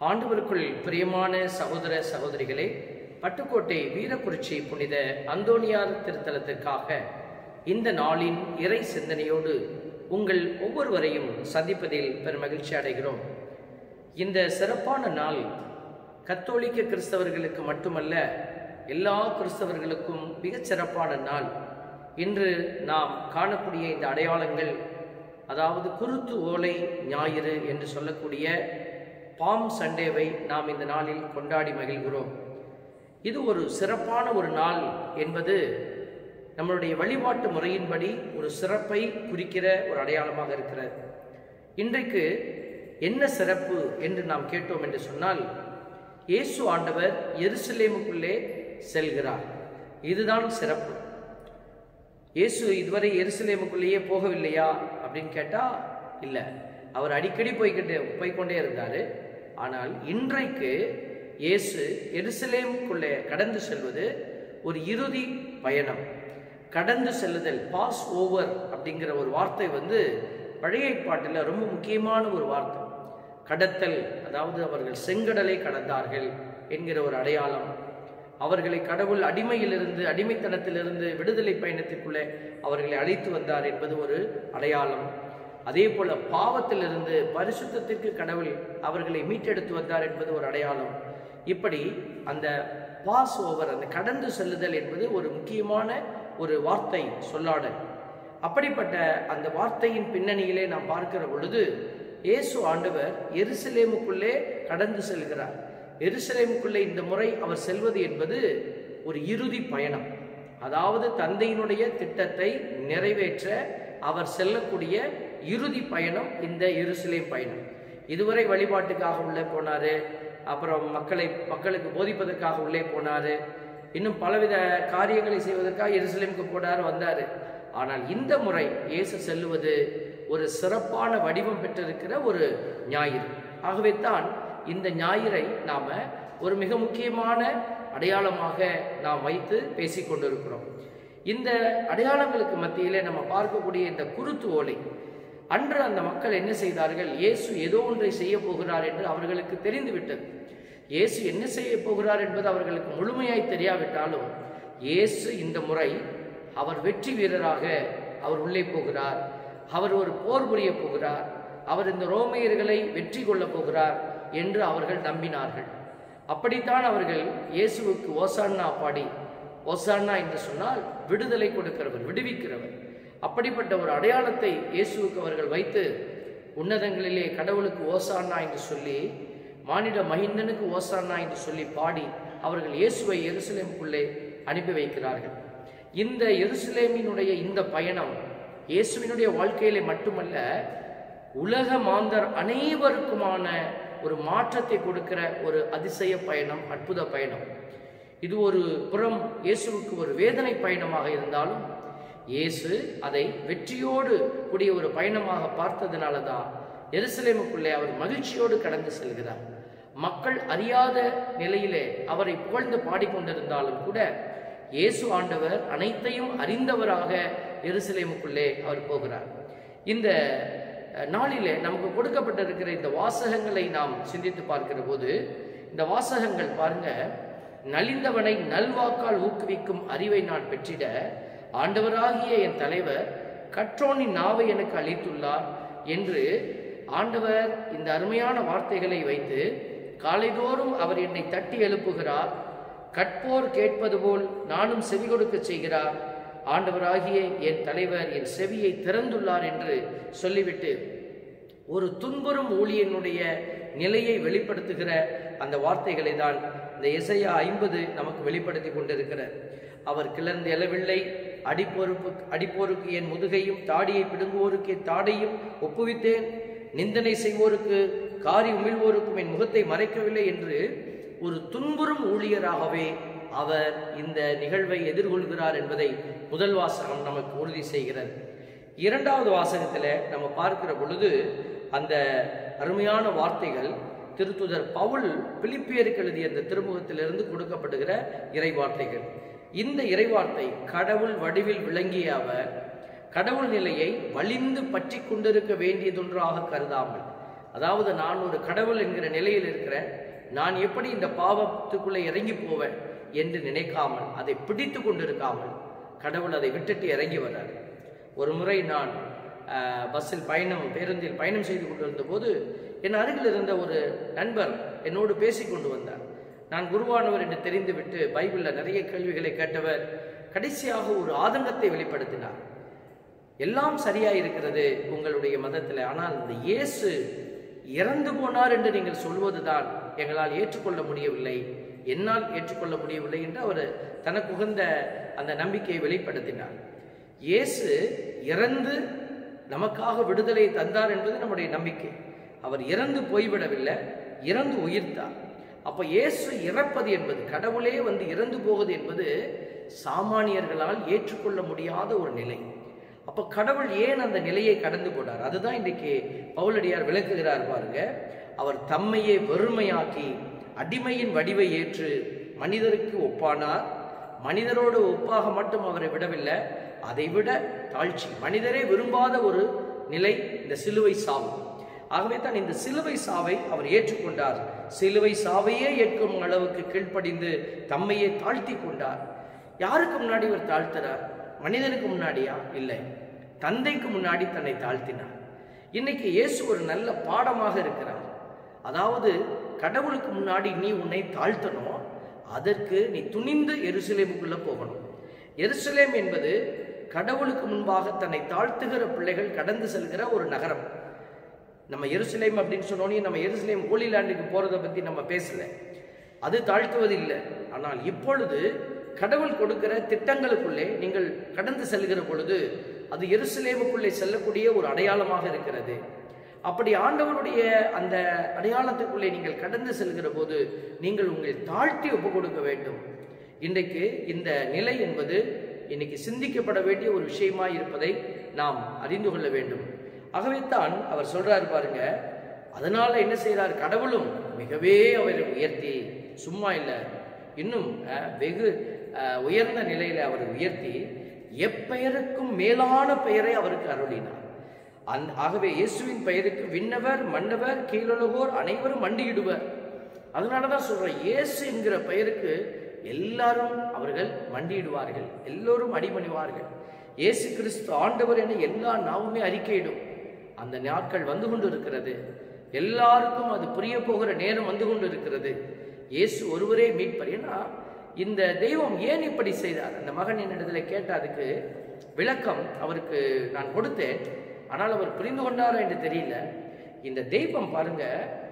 ஆண்டவருக்குள் பிரியமான சகோதர சகோதரிகளே பட்டுக்கோட்டை வீரக்குறிச்சி புனித அந்தோனியார் திருத்தலத்திற்காக இந்த நாளின் இறை சிந்தனையோடு உங்கள் ஒவ்வொருவரையும் சந்திப்பதில் பெருமகிழ்ச்சி அடைகிறோம் இந்த சிறப்பான நாள் கத்தோலிக்க கிறிஸ்தவர்களுக்கு மட்டுமல்ல எல்லா கிறிஸ்தவர்களுக்கும் மிகச் சிறப்பான நாள் இன்று நாம் காணக்கூடிய இந்த அடையாளங்கள் அதாவது குருத்து ஓலை ஞாயிறு என்று சொல்லக்கூடிய பாம் சண்டேவை நாம் இந்த நாளில் கொண்டாடி மகிழ்கிறோம் இது ஒரு சிறப்பான ஒரு நாள் என்பது நம்மளுடைய வழிபாட்டு முறையின்படி ஒரு சிறப்பை குறிக்கிற ஒரு அடையாளமாக இருக்கிறது இன்றைக்கு என்ன சிறப்பு என்று நாம் கேட்டோம் என்று சொன்னால் இயேசு ஆண்டவர் எருசலேமுக்குள்ளே செல்கிறார் இதுதான் சிறப்பு இயேசு இதுவரை எருசலேமுக்குள்ளேயே போகவில்லையா அப்படின்னு கேட்டா இல்லை அவர் அடிக்கடி போய்கிட்டு போய்கொண்டே இருந்தார் ஆனால் இன்றைக்கு இயேசு எருசலேமுக்குள்ளே கடந்து செல்வது ஒரு இறுதி பயணம் கடந்து செல்லுதல் பாஸ் ஓவர் அப்படிங்கிற ஒரு வார்த்தை வந்து பழைய ஏற்பாட்டில் ரொம்ப முக்கியமான ஒரு வார்த்தை கடத்தல் அதாவது அவர்கள் செங்கடலை கடந்தார்கள் என்கிற ஒரு அடையாளம் அவர்களை கடவுள் அடிமையிலிருந்து அடிமைத்தனத்திலிருந்து விடுதலை பயணத்திற்குள்ளே அவர்களை அழைத்து வந்தார் என்பது ஒரு அடையாளம் அதே போல பாவத்திலிருந்து பரிசுத்தத்திற்கு கடவுள் அவர்களை மீட்டெடுத்து வந்தார் என்பது ஒரு அடையாளம் இப்படி அந்த பாஸ் ஓவர் அந்த கடந்து செல்லுதல் என்பது ஒரு முக்கியமான ஒரு வார்த்தை சொல்லாடல் அப்படிப்பட்ட அந்த வார்த்தையின் பின்னணியிலே நாம் பார்க்கிற பொழுது இயேசு ஆண்டவர் எருசலேமுக்குள்ளே கடந்து செல்கிறார் எருசலேமுக்குள்ளே இந்த முறை அவர் செல்வது என்பது ஒரு இறுதி பயணம் அதாவது தந்தையினுடைய திட்டத்தை நிறைவேற்ற அவர் செல்லக்கூடிய இறுதி பயணம் இந்த எருசலேம் பயணம் இதுவரை வழிபாட்டுக்காக உள்ளே போனாரு அப்புறம் மக்களை மக்களுக்கு போதிப்பதற்காக உள்ளே போனாரு இன்னும் பலவித காரியங்களை செய்வதற்காக எருசலேமுக்கு போனார் வந்தார் ஆனால் இந்த முறை இயேசு செல்லுவது ஒரு சிறப்பான வடிவம் பெற்றிருக்கிற ஒரு ஞாயிறு ஆகவே தான் இந்த ஞாயிறை நாம ஒரு மிக முக்கியமான அடையாளமாக நாம் வைத்து பேசிக் கொண்டிருக்கிறோம் இந்த அடையாளங்களுக்கு மத்தியிலே நம்ம பார்க்கக்கூடிய இந்த குருத்து ஓலை அன்று அந்த மக்கள் என்ன செய்தார்கள் இயேசு ஏதோ ஒன்றை செய்ய போகிறார் என்று அவர்களுக்கு தெரிந்துவிட்டது இயேசு என்ன செய்ய போகிறார் என்பது அவர்களுக்கு முழுமையாய் தெரியாவிட்டாலும் இயேசு இந்த முறை அவர் வெற்றி வீரராக அவர் உள்ளே போகிறார் அவர் ஒரு போர் புரிய போகிறார் அவர் இந்த ரோமையர்களை வெற்றி கொள்ளப் போகிறார் என்று அவர்கள் நம்பினார்கள் அப்படித்தான் அவர்கள் இயேசுவுக்கு ஓசான்னா பாடி ஓசான்னா என்று சொன்னால் விடுதலை கொடுக்கிறவர் விடுவிக்கிறவர் அப்படிப்பட்ட ஒரு அடையாளத்தை இயேசுவுக்கு அவர்கள் வைத்து உன்னதங்களிலே கடவுளுக்கு ஓசான்னா என்று சொல்லி மானிட மகிந்தனுக்கு ஓசான்னா என்று சொல்லி பாடி அவர்கள் இயேசுவை எருசலேமுக்குள்ளே அனுப்பி வைக்கிறார்கள் இந்த எருசலேமினுடைய இந்த பயணம் இயேசுவினுடைய வாழ்க்கையிலே மட்டுமல்ல உலக மாந்தர் அனைவருக்குமான ஒரு மாற்றத்தை கொடுக்கிற ஒரு அதிசய பயணம் அற்புத பயணம் இது ஒரு புறம் இயேசுவுக்கு ஒரு வேதனை பயணமாக இருந்தாலும் இயேசு அதை வெற்றியோடு கூடிய ஒரு பயணமாக பார்த்ததுனால தான் எருசலேமுக்குள்ளே அவர் மகிழ்ச்சியோடு கடந்து செல்கிறார் மக்கள் அறியாத நிலையிலே அவரை புகழ்ந்து பாடிக்கொண்டிருந்தாலும் கூட இயேசு ஆண்டவர் அனைத்தையும் அறிந்தவராக எருசலேமுக்குள்ளே அவர் போகிறார் இந்த நாளிலே நமக்கு கொடுக்கப்பட்டிருக்கிற இந்த வாசகங்களை நாம் சிந்தித்து பார்க்கிற போது இந்த வாசகங்கள் பாருங்க நலிந்தவனை நல்வாக்கால் ஊக்குவிக்கும் அறிவை நான் பெற்றிட ஆண்டவராகிய என் தலைவர் கற்றோனின் நாவை எனக்கு அளித்துள்ளார் என்று ஆண்டவர் இந்த அருமையான வார்த்தைகளை வைத்து காலைதோறும் அவர் என்னை தட்டி எழுப்புகிறார் கற்போர் கேட்பது போல் நானும் செவி கொடுக்க செய்கிறார் ஆண்டவராகிய என் தலைவர் என் செவியை திறந்துள்ளார் என்று சொல்லிவிட்டு ஒரு துன்புறும் ஊழியனுடைய நிலையை வெளிப்படுத்துகிற அந்த வார்த்தைகளை தான் இந்த இசையா ஐம்பது நமக்கு வெளிப்படுத்தி கொண்டிருக்கிறார் அவர் கிளர்ந்து எழவில்லை அடிப்போருக்கு அடிப்போருக்கு என் முதுகையும் தாடியை பிடுங்குவோருக்கு என் தாடையும் ஒப்புவித்தேன் நிந்தனை செய்வோருக்கு காரி உமிழ்வோருக்கும் என் முகத்தை மறைக்கவில்லை என்று ஒரு துன்புறும் ஊழியராகவே அவர் இந்த நிகழ்வை எதிர்கொள்கிறார் என்பதை முதல் வாசகம் நமக்கு உறுதி செய்கிறது இரண்டாவது வாசகத்தில் நம்ம பார்க்கிற பொழுது அந்த அருமையான வார்த்தைகள் திருத்துதர் பவுல் பிலிப்பியருக்கு எழுதிய அந்த திருமுகத்திலிருந்து கொடுக்கப்படுகிற இறை வார்த்தைகள் இந்த இறைவார்த்தை கடவுள் வடிவில் விளங்கிய அவர் கடவுள் நிலையை வலிந்து பற்றி கொண்டிருக்க வேண்டியதொன்றாக கருதாமல் அதாவது நான் ஒரு கடவுள் என்கிற நிலையில் இருக்கிறேன் நான் எப்படி இந்த பாவத்துக்குள்ளே இறங்கி போவேன் என்று நினைக்காமல் அதை பிடித்து கொண்டிருக்காமல் கடவுள் அதை விட்டுட்டு இறங்கி வர்றார் ஒரு முறை நான் அஹ், பஸ்ஸில் பயணம் பேருந்தில் பயணம் செய்து கொண்டிருந்த போது என் அருகில் இருந்த ஒரு நண்பர் என்னோடு பேசி கொண்டு வந்தார் நான் குருவானவர் என்று தெரிந்துவிட்டு பைபிளில் நிறைய கேள்விகளை கேட்டவர் கடைசியாக ஒரு ஆதங்கத்தை வெளிப்படுத்தினார் எல்லாம் சரியா இருக்கிறது உங்களுடைய மதத்தில் ஆனால் இந்த இயேசு இறந்து போனார் என்று நீங்கள் சொல்வதுதான் எங்களால் ஏற்றுக்கொள்ள முடியவில்லை என்னால் ஏற்றுக்கொள்ள முடியவில்லை என்று அவர் தனக்கு உகந்த அந்த நம்பிக்கையை வெளிப்படுத்தினார் இயேசு இறந்து நமக்காக விடுதலை தந்தார் என்பது நம்முடைய நம்பிக்கை அவர் இறந்து போய்விடவில்லை இறந்து உயிர்த்தார் அப்ப இயேசு இறப்பது என்பது கடவுளே வந்து இறந்து போவது என்பது சாமானியர்களால் ஏற்றுக்கொள்ள முடியாத ஒரு நிலை அப்ப கடவுள் ஏன் அந்த நிலையை கடந்து போனார் அதுதான் இன்றைக்கு பவுலடியார் விளக்குகிறார் பாருங்க அவர் தம்மையே வெறுமையாக்கி அடிமையின் வடிவை ஏற்று மனிதருக்கு ஒப்பானார் மனிதரோடு ஒப்பாக மட்டும் அவரை விடவில்லை அதைவிட தாழ்ச்சி மனிதரே விரும்பாத ஒரு நிலை இந்த சிலுவை சாவு ஆகவே தான் இந்த சிலுவை சாவை அவர் ஏற்றுக்கொண்டார் சிலுவை சாவையே ஏற்கும் அளவுக்கு கீழ்ப்படிந்து தம்மையே தாழ்த்தி கொண்டார் யாருக்கு முன்னாடி இவர் தாழ்த்துறார் மனிதனுக்கு முன்னாடியா இல்லை தந்தைக்கு முன்னாடி தன்னை தாழ்த்தினார் இன்னைக்கு இயேசு ஒரு நல்ல பாடமாக இருக்கிறார் அதாவது கடவுளுக்கு முன்னாடி நீ உன்னை தாழ்த்தணும் அதற்கு நீ துணிந்து எருசலேமுக்குள்ள போகணும் எருசலேம் என்பது கடவுளுக்கு முன்பாக தன்னை தாழ்த்துகிற பிள்ளைகள் கடந்து செல்கிற ஒரு நகரம் நம்ம எருசலேம் அப்படின்னு சொன்னோன்னே நம்ம எருசலேம் ஹோலி லேண்டுக்கு போறதை பத்தி நம்ம பேசல அது தாழ்த்துவது இல்லை ஆனால் இப்பொழுது கடவுள் கொடுக்கிற திட்டங்களுக்குள்ளே நீங்கள் கடந்து செல்கிற பொழுது அது எருசலேமுக்குள்ளே செல்லக்கூடிய ஒரு அடையாளமாக இருக்கிறது அப்படி ஆண்டவருடைய அந்த அடையாளத்துக்குள்ளே நீங்கள் கடந்து செல்கிற போது நீங்கள் உங்களை தாழ்த்தி ஒப்பு கொடுக்க வேண்டும் இன்றைக்கு இந்த நிலை என்பது இன்னைக்கு சிந்திக்கப்பட வேண்டிய ஒரு விஷயமா இருப்பதை நாம் அறிந்து கொள்ள வேண்டும் ஆகவே தான் அவர் சொல்றாரு பாருங்க அதனால என்ன செய்றார் கடவுளும் மிகவே அவரை உயர்த்தி சும்மா இல்லை இன்னும் அஹ், வெகு அஹ், உயர்ந்த நிலையில அவர் உயர்த்தி எப்பெயருக்கும் மேலான பெயரை அவருக்கு அருளினார் அந்த ஆகவே இயேசுவின் பெயருக்கு விண்ணவர் மன்னவர் கீழுலகோர் அனைவரும் மண்டியிடுவர் அதனால தான் சொல்றேன் இயேசு என்கிற பெயருக்கு எல்லாரும் அவர்கள் மண்டியிடுவார்கள் எல்லோரும் அடிமணிவார்கள் இயேசு கிறிஸ்து ஆண்டவர் என எல்லா நாவுமே அறிக்கையிடும் அந்த நாட்கள் வந்து கொண்டு இருக்கிறது எல்லாருக்கும் அது புரிய போகிற நேரம் வந்து கொண்டு இருக்கிறது இயேசு ஒருவரே மீட்பர் ஏன்னா இந்த தெய்வம் ஏன் இப்படி செய்தார் அந்த மகன் என்னிடத்தில் கேட்ட அதுக்கு விளக்கம் அவருக்கு நான் கொடுத்தேன் ஆனால் அவர் புரிந்து கொண்டாரா என்று தெரியல இந்த தெய்வம் பாருங்க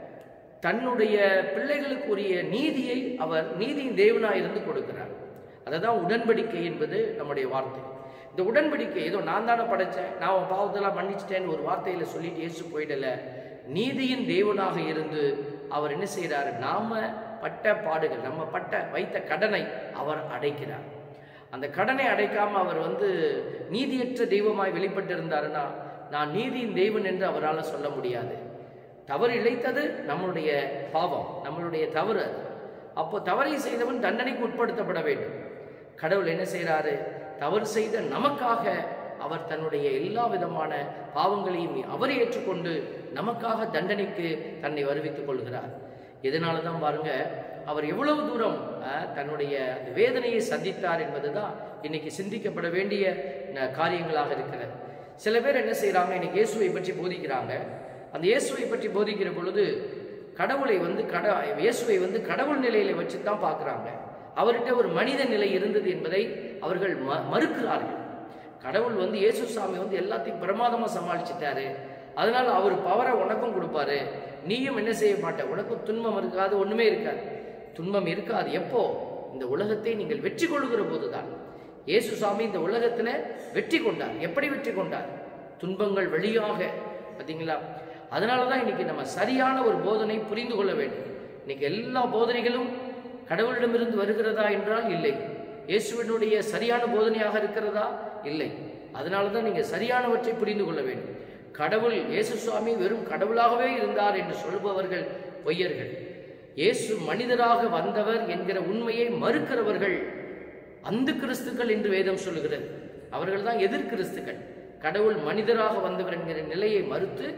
தன்னுடைய பிள்ளைகளுக்குரிய நீதியை அவர் நீதியின் தேவனாய் இருந்து கொடுக்கிறார் அதுதான் உடன்படிக்கை என்பது நம்முடைய வார்த்தை இந்த உடன்படிக்கை ஏதோ நான் தானே படைச்சேன் நான் உன் பாவத்தெல்லாம் மன்னிச்சிட்டேன்னு ஒரு வார்த்தையில சொல்லிட்டு இயேசு போயிடல நீதியின் தேவனாக இருந்து அவர் என்ன செய்கிறாரு நாம பட்ட பாடுகள் நம்ம பட்ட வைத்த கடனை அவர் அடைக்கிறார் அந்த கடனை அடைக்காம அவர் வந்து நீதியற்ற தெய்வமாய் வெளிப்பட்டிருந்தாருன்னா நான் நீதியின் தெய்வன் என்று அவரால் சொல்ல முடியாது தவறு இழைத்தது நம்மளுடைய பாவம் நம்மளுடைய தவறு அது அப்போ தவறை செய்தவன் தண்டனைக்கு உட்படுத்தப்பட வேண்டும் கடவுள் என்ன செய்கிறாரு தவறு செய்த நமக்காக அவர் தன்னுடைய எல்லா விதமான பாவங்களையும் அவர் ஏற்றுக்கொண்டு நமக்காக தண்டனைக்கு தன்னை வருவித்துக் கொள்கிறார் இதனால தான் பாருங்க அவர் எவ்வளவு தூரம் அஹ், தன்னுடைய அந்த வேதனையை சந்தித்தார் என்பதுதான் இன்னைக்கு சிந்திக்கப்பட வேண்டிய ந- காரியங்களாக இருக்கிறது சில பேர் என்ன செய்றாங்க இன்னைக்கு இயேசுவை பற்றி போதிக்கிறாங்க அந்த இயேசுவை பற்றி போதிக்கிற பொழுது கடவுளை வந்து கட இயேசுவை வந்து கடவுள் நிலையில வச்சு தான் பார்க்குறாங்க அவர்கிட்ட ஒரு மனித நிலை இருந்தது என்பதை அவர்கள் ம மறுக்கிறார்கள் கடவுள் வந்து இயேசு சாமி வந்து எல்லாத்தையும் பிரமாதமா சமாளிச்சிட்டாரு அதனால அவர் பவரை உனக்கும் கொடுப்பாரு நீயும் என்ன செய்ய மாட்ட உனக்கும் துன்பம் இருக்காது ஒண்ணுமே இருக்காது துன்பம் இருக்காது எப்போ இந்த உலகத்தை நீங்கள் வெற்றி கொள்ளுகிற போதுதான் இயேசு சாமி இந்த உலகத்துல வெற்றி கொண்டார் எப்படி வெற்றி கொண்டார் துன்பங்கள் வழியாக பார்த்தீங்களா அதனால தான் இன்னைக்கு நம்ம சரியான ஒரு போதனை புரிந்து கொள்ள வேண்டும் இன்னைக்கு எல்லா போதனைகளும் கடவுளிடமிருந்து வருகிறதா என்றால் இல்லை இயேசுவினுடைய சரியான போதனையாக இருக்கிறதா இல்லை அதனால தான் நீங்க சரியானவற்றை புரிந்து கொள்ள வேண்டும் கடவுள் இயேசு சுவாமி வெறும் கடவுளாகவே இருந்தார் என்று சொல்பவர்கள் பொய்யர்கள் இயேசு மனிதராக வந்தவர் என்கிற உண்மையை மறுக்கிறவர்கள் அந்த கிறிஸ்துக்கள் என்று வேதம் சொல்லுகிறது அவர்கள் தான் எதிர் கிறிஸ்துக்கள் கடவுள் மனிதராக வந்தவர் என்கிற நிலையை மறுத்து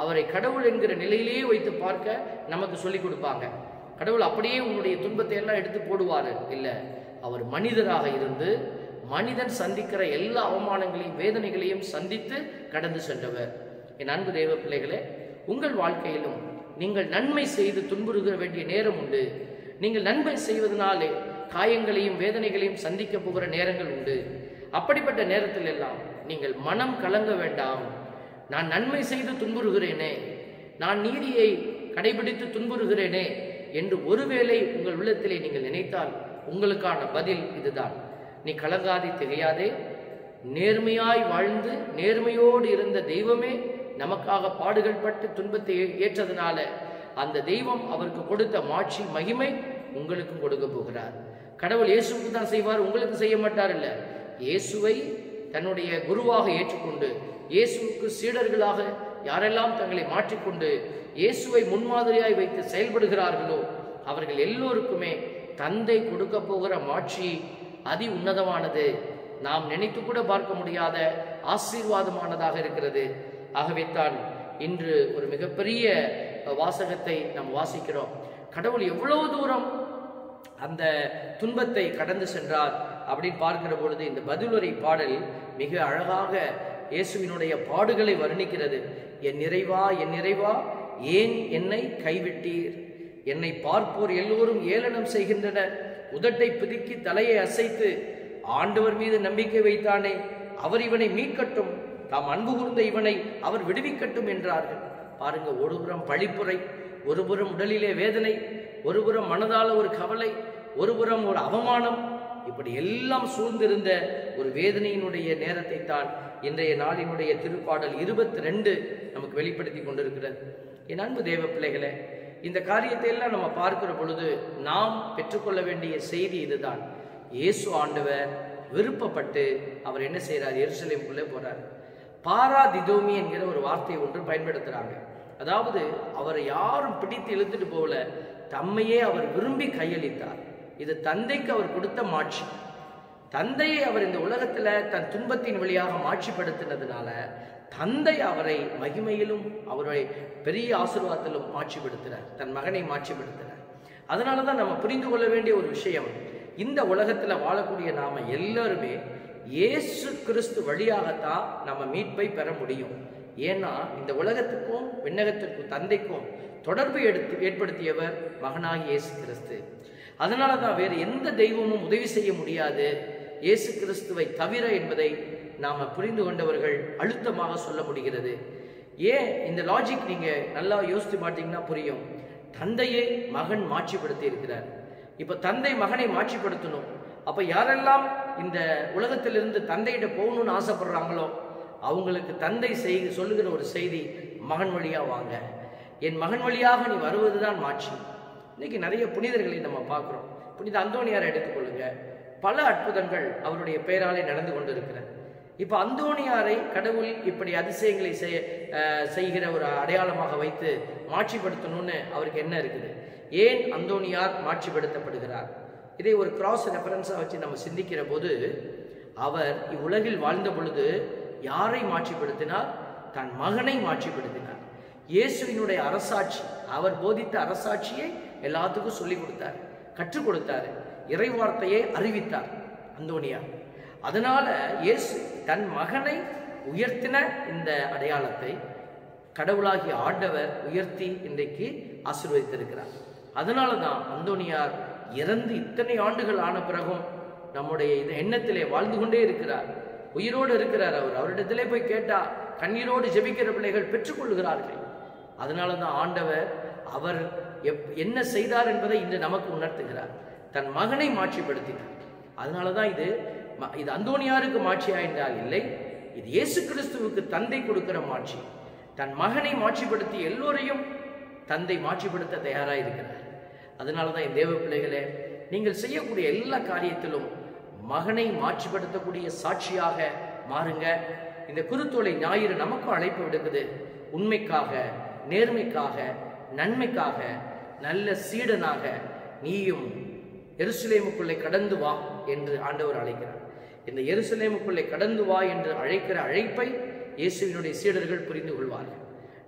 அவரை கடவுள் என்கிற நிலையிலேயே வைத்து பார்க்க நமக்கு சொல்லிக் கொடுப்பாங்க கடவுள் அப்படியே உன்னுடைய துன்பத்தை எல்லாம் எடுத்து போடுவாரு இல்ல அவர் மனிதராக இருந்து மனிதன் சந்திக்கிற எல்லா அவமானங்களையும் வேதனைகளையும் சந்தித்து கடந்து சென்றவர் என் அன்பு தெய்வ பிள்ளைகளே உங்கள் வாழ்க்கையிலும் நீங்கள் நன்மை செய்து துன்புறுக வேண்டிய நேரம் உண்டு நீங்கள் நன்மை செய்வதனாலே காயங்களையும் வேதனைகளையும் சந்திக்க போகிற நேரங்கள் உண்டு அப்படிப்பட்ட நேரத்தில் எல்லாம் நீங்கள் மனம் கலங்க வேண்டாம் நான் நன்மை செய்து துன்புறுகிறேனே நான் நீதியை கடைபிடித்து துன்புறுகிறேனே என்று ஒருவேளை உங்கள் உள்ளத்திலே நீங்கள் நினைத்தால் உங்களுக்கான பதில் இதுதான் நீ கலங்காதே திகையாதே நேர்மையாய் வாழ்ந்து நேர்மையோடு இருந்த தெய்வமே நமக்காக பாடுகள் பட்டு துன்பத்தை ஏ- ஏற்றதுனால அந்த தெய்வம் அவருக்கு கொடுத்த மாட்சி மகிமை உங்களுக்கும் கொடுக்க போகிறார் கடவுள் இயேசுவுக்கு தான் செய்வார் உங்களுக்கு செய்ய மாட்டார் இல்ல இயேசுவை தன்னுடைய குருவாக ஏற்றுக்கொண்டு இயேசுவுக்கு சீடர்களாக யாரெல்லாம் தங்களை மாற்றிக்கொண்டு இயேசுவை முன்மாதிரியாய் வைத்து செயல்படுகிறார்களோ அவர்கள் எல்லோருக்குமே தந்தை கொடுக்க போகிற மாட்சி அதி உன்னதமானது நாம் நினைத்து கூட பார்க்க முடியாத ஆசீர்வாதமானதாக இருக்கிறது ஆகவே தான் இன்று ஒரு மிகப்பெரிய வாசகத்தை நாம் வாசிக்கிறோம் கடவுள் எவ்வளவு தூரம் அந்த துன்பத்தை கடந்து சென்றார் அப்படின்னு பார்க்கிற பொழுது இந்த பதிலுரை பாடல் மிக அழகாக இயேசுவினுடைய பாடுகளை வர்ணிக்கிறது என் நிறைவா என் நிறைவா ஏன் என்னை கைவிட்டீர் என்னை பார்ப்போர் எல்லோரும் ஏளனம் செய்கின்றனர் உதட்டை பிதுக்கி தலையை அசைத்து ஆண்டவர் மீது நம்பிக்கை வைத்தானே அவர் இவனை மீட்கட்டும் தாம் அன்பு கூர்ந்த இவனை அவர் விடுவிக்கட்டும் என்றார்கள் பாருங்க ஒருபுறம் பழிப்புரை ஒருபுறம் உடலிலே வேதனை ஒருபுறம் மனதால ஒரு கவலை ஒருபுறம் ஒரு அவமானம் இப்படி எல்லாம் சூழ்ந்திருந்த ஒரு வேதனையினுடைய நேரத்தை தான் இன்றைய நாளினுடைய திருப்பாடல் இருபத்தி ரெண்டு நமக்கு வெளிப்படுத்தி கொண்டிருக்கிறது என் அன்பு தேவ பிள்ளைகளே இந்த காரியத்தை எல்லாம் நம்ம பார்க்கிற பொழுது நாம் பெற்றுக்கொள்ள வேண்டிய செய்தி இதுதான் இயேசு ஆண்டவர் விருப்பப்பட்டு அவர் என்ன செய்றார் எருசலேமுக்குள்ளே போறார் பாராதிதோமி என்கிற ஒரு வார்த்தை ஒன்று பயன்படுத்துறாங்க அதாவது அவரை யாரும் பிடித்து இழுத்துட்டு போகல தம்மையே அவர் விரும்பி கையளித்தார் இது தந்தைக்கு அவர் கொடுத்த மாட்சி தந்தையை அவர் இந்த உலகத்துல தன் துன்பத்தின் வழியாக மாட்சிப்படுத்தினதுனால தந்தை அவரை மகிமையிலும் அவரை பெரிய ஆசீர்வாதத்திலும் மாட்சிப்படுத்தினார் தன் மகனை மாட்சிப்படுத்தினார் அதனால தான் நம்ம புரிந்து கொள்ள வேண்டிய ஒரு விஷயம் இந்த உலகத்துல வாழக்கூடிய நாம எல்லாருமே இயேசு கிறிஸ்து வழியாகத்தான் நம்ம மீட்பை பெற முடியும் ஏன்னா இந்த உலகத்துக்கும் விண்ணகத்திற்கும் தந்தைக்கும் தொடர்பு எடுத்து ஏற்படுத்தியவர் மகனாகி இயேசு கிறிஸ்து அதனால தான் வேறு எந்த தெய்வமும் உதவி செய்ய முடியாது இயேசு கிறிஸ்துவை தவிர என்பதை நாம புரிந்து கொண்டவர்கள் அழுத்தமாக சொல்ல முடிகிறது ஏன் இந்த லாஜிக் நீங்க நல்லா யோசித்து பார்த்தீங்கன்னா புரியும் தந்தையை மகன் மாட்சிப்படுத்தி இருக்கிறார் இப்ப தந்தை மகனை மாட்சிப்படுத்தணும் அப்ப யாரெல்லாம் இந்த உலகத்திலிருந்து தந்தையிட போகணும்னு ஆசைப்படுறாங்களோ அவங்களுக்கு தந்தை செய் சொல்லுகிற ஒரு செய்தி மகன் வழியா வாங்க என் மகன் வழியாக நீ வருவதுதான் மாட்சி இன்னைக்கு நிறைய புனிதர்களை நம்ம பார்க்கிறோம் புனித அந்தோணியாரை எடுத்துக்கொள்ளுங்க பல அற்புதங்கள் அவருடைய பெயராலே நடந்து கொண்டிருக்கிறது இப்ப அந்தோணியாரை கடவுள் இப்படி அதிசயங்களை செய்ய அஹ், செய்கிற ஒரு அடையாளமாக வைத்து மாட்சிப்படுத்தணும்னு அவருக்கு என்ன இருக்குது ஏன் அந்தோணியார் மாட்சிப்படுத்தப்படுகிறார் இதை ஒரு கிராஸ் ரெஃபரன்ஸா வச்சு நம்ம சிந்திக்கிற போது அவர் இவ்வுலகில் வாழ்ந்த பொழுது யாரை மாட்சிப்படுத்தினார் தன் மகனை மாட்சிப்படுத்தினார் இயேசுவினுடைய அரசாட்சி அவர் போதித்த அரசாட்சியை எல்லாத்துக்கும் சொல்லி கொடுத்தார் கற்றுக் கொடுத்தார் இறைவார்த்தையை அறிவித்தார் அந்தோனியார் அதனால இயேசு தன் மகனை உயர்த்தின இந்த அடையாளத்தை கடவுளாகிய ஆண்டவர் உயர்த்தி இன்றைக்கு ஆசீர்வதித்திருக்கிறார் அதனால தான் அந்தோனியார் இறந்து இத்தனை ஆண்டுகள் ஆன பிறகும் நம்முடைய இந்த எண்ணத்திலே வாழ்ந்து கொண்டே இருக்கிறார் உயிரோடு இருக்கிறார் அவர் அவரிடத்திலே போய் கேட்டா கண்ணீரோடு ஜெபிக்கிற பிள்ளைகள் பெற்றுக்கொள்கிறார்கள் அதனால தான் ஆண்டவர் அவர் எப் என்ன செய்தார் என்பதை இன்று நமக்கு உணர்த்துகிறார் தன் மகனை மாட்சிப்படுத்தினார் அதனால தான் இது ம- இது அந்தோனியாருக்கு மாட்சியா என்றால் இல்லை இது இயேசு கிறிஸ்துவுக்கு தந்தை கொடுக்கிற மாட்சி தன் மகனை மாட்சிப்படுத்தி எல்லோரையும் தந்தை மாட்சிப்படுத்த தயாராக இருக்கிறார் அதனால தான் என் தேவ பிள்ளைகளே நீங்கள் செய்யக்கூடிய எல்லா காரியத்திலும் மகனை மாட்சிப்படுத்தக்கூடிய சாட்சியாக மாறுங்க இந்த குருத்தோலை ஞாயிறு நமக்கும் அழைப்பு விடுக்குது உண்மைக்காக நேர்மைக்காக நன்மைக்காக நல்ல சீடனாக நீயும் எருசலேமுக்குள்ளே கடந்து வா என்று ஆண்டவர் அழைக்கிறார் இந்த எருசலேமுக்குள்ளே கடந்து வா என்று அழைக்கிற அழைப்பை இயேசுவினுடைய சீடர்கள் புரிந்து கொள்வார்கள்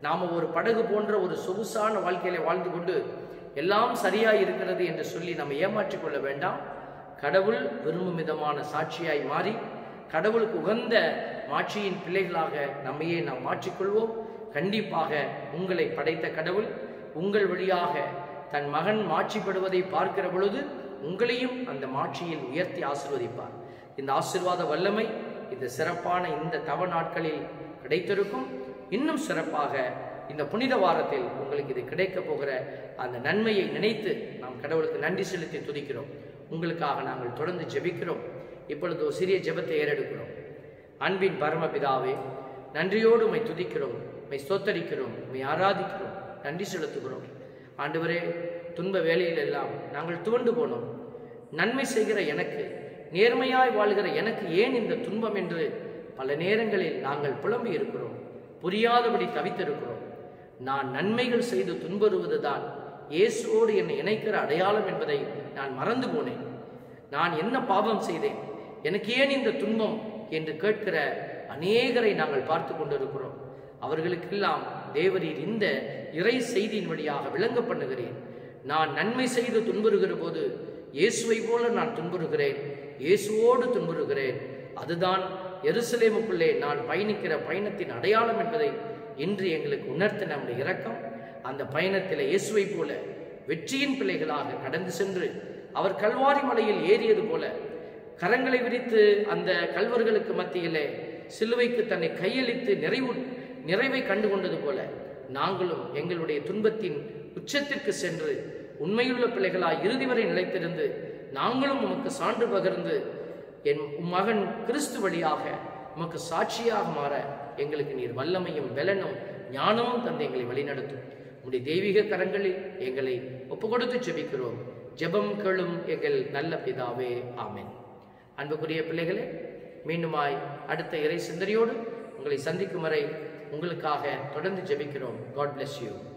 நாம ஒரு படகு போன்ற ஒரு சொகுசான வாழ்க்கையில வாழ்ந்து கொண்டு எல்லாம் சரியா இருக்கிறது என்று சொல்லி நம்ம ஏமாற்றிக் கொள்ள வேண்டாம் கடவுள் விரும்பும் விதமான சாட்சியாய் மாறி கடவுளுக்கு உகந்த மாட்சியின் பிள்ளைகளாக நம்மையே நாம் மாற்றிக்கொள்வோம் கண்டிப்பாக உங்களை படைத்த கடவுள் உங்கள் வழியாக தன் மகன் மாட்சிப்படுவதை பார்க்கிற பொழுது உங்களையும் அந்த மாட்சியில் உயர்த்தி ஆசிர்வதிப்பார் இந்த ஆசிர்வாத வல்லமை இந்த சிறப்பான இந்த தவ நாட்களில் கிடைத்திருக்கும் இன்னும் சிறப்பாக இந்த புனித வாரத்தில் உங்களுக்கு இது கிடைக்க போகிற அந்த நன்மையை நினைத்து நாம் கடவுளுக்கு நன்றி செலுத்தி துதிக்கிறோம் உங்களுக்காக நாங்கள் தொடர்ந்து ஜெபிக்கிறோம் இப்பொழுது ஒரு சிறிய ஜெபத்தை ஏறெடுக்கிறோம் அன்பின் பரமபிதாவே நன்றியோடு உம்மை துதிக்கிறோம் உம்மை ஸ்தோத்தரிக்கிறோம் உம்மை ஆராதிக்கிறோம் நன்றி செலுத்துகிறோம் ஆண்டவரே துன்ப வேலையில் எல்லாம் நாங்கள் துவண்டு போனோம் நன்மை செய்கிற எனக்கு நேர்மையாய் வாழ்கிற எனக்கு ஏன் இந்த துன்பம் என்று பல நேரங்களில் நாங்கள் புலம்பி இருக்கிறோம் புரியாதபடி தவித்திருக்கிறோம் நான் நன்மைகள் செய்து துன்புறுவதுதான் இயேசுவோடு என்னை இணைக்கிற அடையாளம் என்பதை நான் மறந்து போனேன் நான் என்ன பாவம் செய்தேன் எனக்கு ஏன் இந்த துன்பம் என்று கேட்கிற அநேகரை நாங்கள் பார்த்து கொண்டிருக்கிறோம் அவர்களுக்கெல்லாம் தேவரீர் இந்த இறை செய்தியின் வழியாக விளங்க பண்ணுகிறேன் நான் நன்மை செய்து துன்புறுகிற போது இயேசுவை போல நான் துன்புறுகிறேன் இயேசுவோடு துன்புறுகிறேன் அதுதான் எருசலேமுக்குள்ளே நான் பயணிக்கிற பயணத்தின் அடையாளம் என்பதை இன்று எங்களுக்கு உணர்த்த நம்முடைய இரக்கம் அந்த பயணத்தில் இயேசுவை போல வெற்றியின் பிள்ளைகளாக கடந்து சென்று அவர் கல்வாரி மலையில் ஏறியது போல கரங்களை விரித்து அந்த கல்வர்களுக்கு மத்தியிலே சிலுவைக்கு தன்னை கையளித்து நிறைவு நிறைவை கண்டு கொண்டது போல நாங்களும் எங்களுடைய துன்பத்தின் உச்சத்திற்கு சென்று உண்மையுள்ள பிள்ளைகளாய் இறுதி வரை நிலைத்திருந்து நாங்களும் உமக்கு சான்று பகிர்ந்து என் உம் மகன் கிறிஸ்து வழியாக உமக்கு சாட்சியாக மாற எங்களுக்கு நீர் வல்லமையும் பலனும் ஞானமும் தந்து எங்களை வழிநடத்தும் உம்முடைய தெய்வீக கரங்களில் எங்களை ஒப்பு கொடுத்து ஜெபிக்கிறோம் ஜெபம் கேளும் எங்கள் நல்ல பிதாவே ஆமென் அன்புக்குரிய பிள்ளைகளே மீண்டுமாய் அடுத்த இறை சிந்தனையோடு உங்களை சந்திக்கும் வரை உங்களுக்காக தொடர்ந்து ஜெபிக்கிறோம் காட் bless யூ